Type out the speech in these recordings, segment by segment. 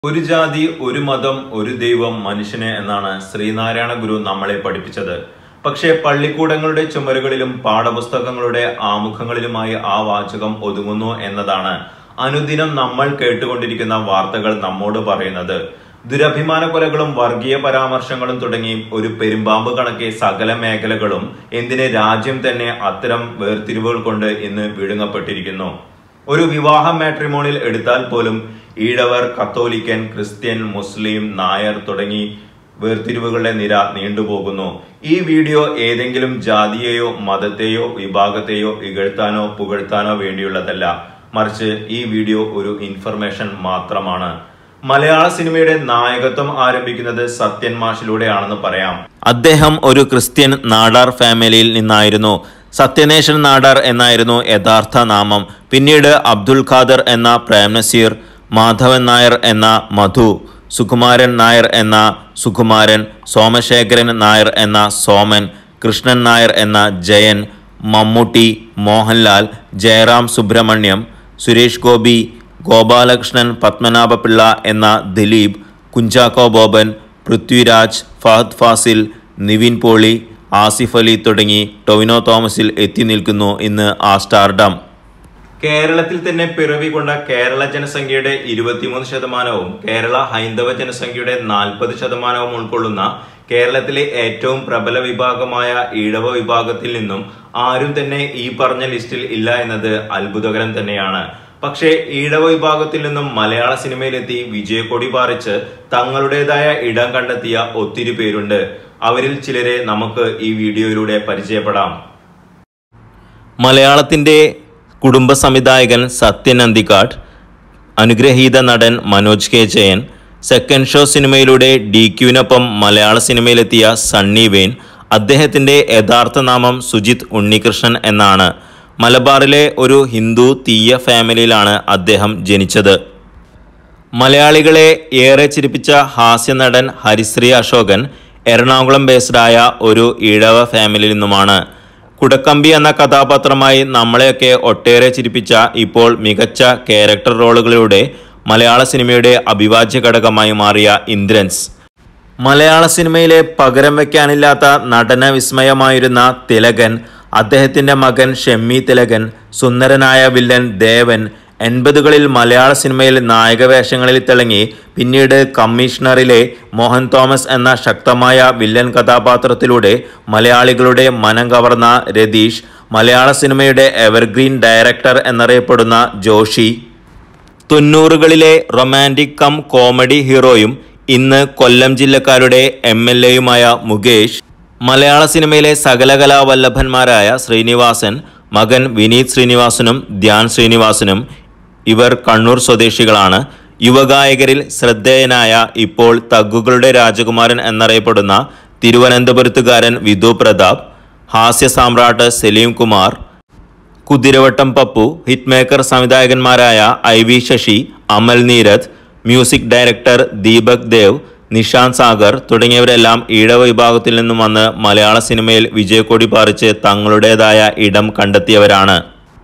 ഒരു ജാതി ഒരു മതം ഒരു ദൈവം മനുഷ്യന് എന്നാണ് ശ്രീനാരായണ ഗുരു നമ്മളെ പഠിപ്പിച്ചത് പക്ഷേ പള്ളിക്കൂടങ്ങളുടെ ചുമരുകളിലും പാഠപുസ്തകങ്ങളുടെ ആമുഖങ്ങളിലുമായി ആ വാചകം ഒതുങ്ങുന്നു എന്നതാണ് അനുദിനം നമ്മൾ കേട്ടുകൊണ്ടിരിക്കുന്ന വാർത്തകൾ നമ്മോട് പറയുന്നത് ദുരഭിമാന കൊലകളും വർഗീയ പരാമർശങ്ങളും തുടങ്ങി ഒരു പെരുമ്പാമ്പ് കണക്കെ സകല മേഖലകളും എന്തിന് രാജ്യം തന്നെ അത്തരം വേർതിരിവുകൾ കൊണ്ട് ഇന്ന് വിഴുങ്ങപ്പെട്ടിരിക്കുന്നു ഒരു വിവാഹ മാട്രിമോണിൽ എടുത്താൽ പോലും ഈഴവർ കത്തോലിക്കൻ ക്രിസ്ത്യൻ മുസ്ലിം നായർ തുടങ്ങി വേർതിരിവുകളുടെ നിര നീണ്ടുപോകുന്നു ഈ വീഡിയോ ഏതെങ്കിലും ജാതിയെയോ മതത്തെയോ വിഭാഗത്തെയോ ഇകഴ്ത്താനോ പുകഴ്ത്താനോ വേണ്ടിയുള്ളതല്ല മറിച്ച് ഈ വീഡിയോ ഒരു ഇൻഫർമേഷൻ മാത്രമാണ് മലയാള സിനിമയുടെ നായകത്വം ആരംഭിക്കുന്നത് സത്യൻ മാഷിലൂടെയാണെന്ന് പറയാം അദ്ദേഹം ഒരു ക്രിസ്ത്യൻ നാടാർ ഫാമിലിയിൽ നിന്നായിരുന്നു സത്യനേശൻ നാടാർ എന്നായിരുന്നു യഥാർത്ഥ നാമം പിന്നീട് അബ്ദുൽ ഖാദർ എന്ന പ്രേം നസീർ മാധവൻ നായർ എന്ന മധു സുകുമാരൻ നായർ എന്ന സുകുമാരൻ സോമശേഖരൻ നായർ എന്ന സോമൻ കൃഷ്ണൻ നായർ എന്ന ജയൻ മമ്മൂട്ടി മോഹൻലാൽ ജയറാം സുബ്രഹ്മണ്യം സുരേഷ് ഗോപി ഗോപാലകൃഷ്ണൻ പത്മനാഭപിള്ള എന്ന ദിലീപ് കുഞ്ചാക്കോ ബോബൻ പൃഥ്വിരാജ് ഫഹദ് ഫാസിൽ നിവിൻ പോളി ആസിഫ് അലി തുടങ്ങി ടൊവിനോ തോമസിൽ എത്തി നിൽക്കുന്നു ഇന്ന് ആ സ്റ്റാർഡം കേരളത്തിൽ തന്നെ പിറവി കൊണ്ട കേരള ജനസംഖ്യയുടെ ഇരുപത്തിമൂന്ന് ശതമാനവും കേരള ഹൈന്ദവ ജനസംഖ്യയുടെ നാൽപ്പത് ശതമാനവും ഉൾക്കൊള്ളുന്ന കേരളത്തിലെ ഏറ്റവും പ്രബല വിഭാഗമായ ഈഴവ വിഭാഗത്തിൽ നിന്നും ആരും തന്നെ ഈ പറഞ്ഞ ലിസ്റ്റിൽ ഇല്ല എന്നത് അത്ഭുതകരം തന്നെയാണ് പക്ഷേ ഈഴവ വിഭാഗത്തിൽ നിന്നും മലയാള സിനിമയിലെത്തി വിജയക്കൊടി പാറിച്ച് തങ്ങളുടേതായ ഇടം കണ്ടെത്തിയ ഒത്തിരി പേരുണ്ട് അവരിൽ ചിലരെ നമുക്ക് ഈ വീഡിയോയിലൂടെ പരിചയപ്പെടാം മലയാളത്തിന്റെ കുടുംബ സംവിധായകൻ സത്യൻ അന്തിക്കാട് അനുഗ്രഹീത നടൻ Manoj K Jayan second show സിനിമയിലൂടെ ഡി ക്യുവിനൊപ്പം മലയാള സിനിമയിലെത്തിയ സണ്ണി വെയിൻ അദ്ദേഹത്തിന്റെ യഥാർത്ഥ നാമം സുജിത് ഉണ്ണികൃഷ്ണൻ എന്നാണ് മലബാറിലെ ഒരു ഹിന്ദു തീയ ഫാമിലിയിലാണ് അദ്ദേഹം ജനിച്ചത് മലയാളികളെ ഏറെ ചിരിപ്പിച്ച ഹാസ്യനടൻ ഹരിശ്രീ അശോകൻ എറണാകുളം ബേസ്ഡായ ഒരു ഈഴവ ഫാമിലിയിൽ നിന്നുമാണ് കുടക്കമ്പി എന്ന കഥാപാത്രമായി നമ്മളെയൊക്കെ ഒട്ടേറെ ചിരിപ്പിച്ച ഇപ്പോൾ മികച്ച ക്യാരക്ടർ റോളുകളിലൂടെ മലയാള സിനിമയുടെ അവിഭാജ്യ ഘടകമായി മാറിയ ഇന്ദ്രൻസ് മലയാള സിനിമയിലെ പകരം വയ്ക്കാനില്ലാത്ത നടന വിസ്മയമായിരുന്ന തിലകൻ അദ്ദേഹത്തിന്റെ മകൻ ഷെമ്മി തിലകൻ സുന്ദരനായ വില്ലൻ ദേവൻ എൺപതുകളിൽ മലയാള സിനിമയിൽ നായകവേഷങ്ങളിൽ തിളങ്ങി പിന്നീട് കമ്മീഷണറിലെ മോഹൻ തോമസ് എന്ന ശക്തമായ വില്ലൻ കഥാപാത്രത്തിലൂടെ മലയാളികളുടെ മനം കവർന്ന രതീഷ് മലയാള സിനിമയുടെ എവർഗ്രീൻ ഡയറക്ടർ എന്നറിയപ്പെടുന്ന ജോഷി തൊണ്ണൂറുകളിലെ റൊമാൻറ്റിക് കം കോമഡി ഹീറോയും ഇന്ന് കൊല്ലം ജില്ലക്കാരുടെ എം എൽ എയുമായ മുകേഷ് മലയാള സിനിമയിലെ സകലകലാ വല്ലഭന്മാരായ ശ്രീനിവാസൻ മകൻ വിനീത് ശ്രീനിവാസനും ധ്യാൻ ശ്രീനിവാസനും ഇവർ കണ്ണൂർ സ്വദേശികളാണ് യുവഗായകരിൽ ശ്രദ്ധേയനായ ഇപ്പോൾ തഗ്ഗുകളുടെ രാജകുമാരൻ എന്നറിയപ്പെടുന്ന തിരുവനന്തപുരത്തുകാരൻ വിധു പ്രതാപ് ഹാസ്യ സാമ്രാട്ട് സലീം കുമാർ കുതിരവട്ടം പപ്പു ഹിറ്റ്മേക്കർ സംവിധായകന്മാരായ I V Sasi Amal Neerad music director Deepak Dev Nishanth Sagar തുടങ്ങിയവരെല്ലാം ഈഴവ വിഭാഗത്തിൽ നിന്നും വന്ന് മലയാള സിനിമയിൽ വിജയക്കൊടി പാറിച്ച് തങ്ങളുടേതായ ഇടം കണ്ടെത്തിയവരാണ്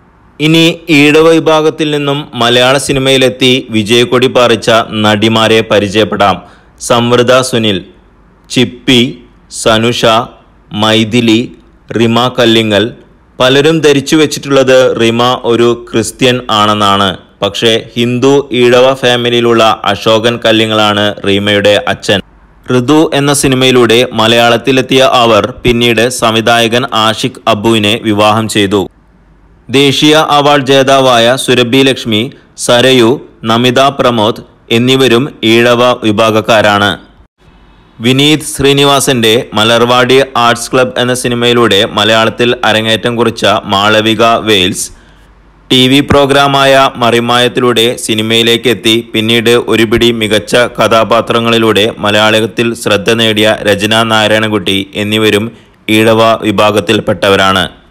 ഇനി ഈഴവ വിഭാഗത്തിൽ നിന്നും മലയാള സിനിമയിലെത്തി വിജയക്കൊടി പാറിച്ച നടിമാരെ പരിചയപ്പെടാം സംവൃത സുനിൽ ചിപ്പി സനുഷ മൈഥിലി റിമ കല്ലിങ്ങൽ പലരും ധരിച്ചു വെച്ചിട്ടുള്ളത് റിമ ഒരു ക്രിസ്ത്യൻ ആണെന്നാണ് പക്ഷേ ഹിന്ദു ഈഴവ ഫാമിലിയിലുള്ള അശോകൻ കല്ലിങ്ങളാണ് റീമയുടെ അച്ഛൻ ഋതു എന്ന സിനിമയിലൂടെ മലയാളത്തിലെത്തിയ അവർ പിന്നീട് സംവിധായകൻ ആഷിഖ് അബുവിനെ വിവാഹം ചെയ്തു ദേശീയ അവാർഡ് ജേതാവായ സുരഭി ലക്ഷ്മി സരയു നമിത പ്രമോദ് എന്നിവരും ഈഴവ വിഭാഗക്കാരാണ് വിനീത് ശ്രീനിവാസന്റെ മലർവാടി ആർട്സ് ക്ലബ് എന്ന സിനിമയിലൂടെ മലയാളത്തിൽ അരങ്ങേറ്റം കുറിച്ച മാളവിക വെയിൽസ് ടി വി പ്രോഗ്രാമായ മറിമായത്തിലൂടെ സിനിമയിലേക്ക് എത്തി പിന്നീട് ഒരുപിടി മികച്ച കഥാപാത്രങ്ങളിലൂടെ മലയാളത്തിൽ ശ്രദ്ധ നേടിയ രചന നാരായണൻകുട്ടി എന്നിവരും ഈഴവ വിഭാഗത്തിൽപ്പെട്ടവരാണ്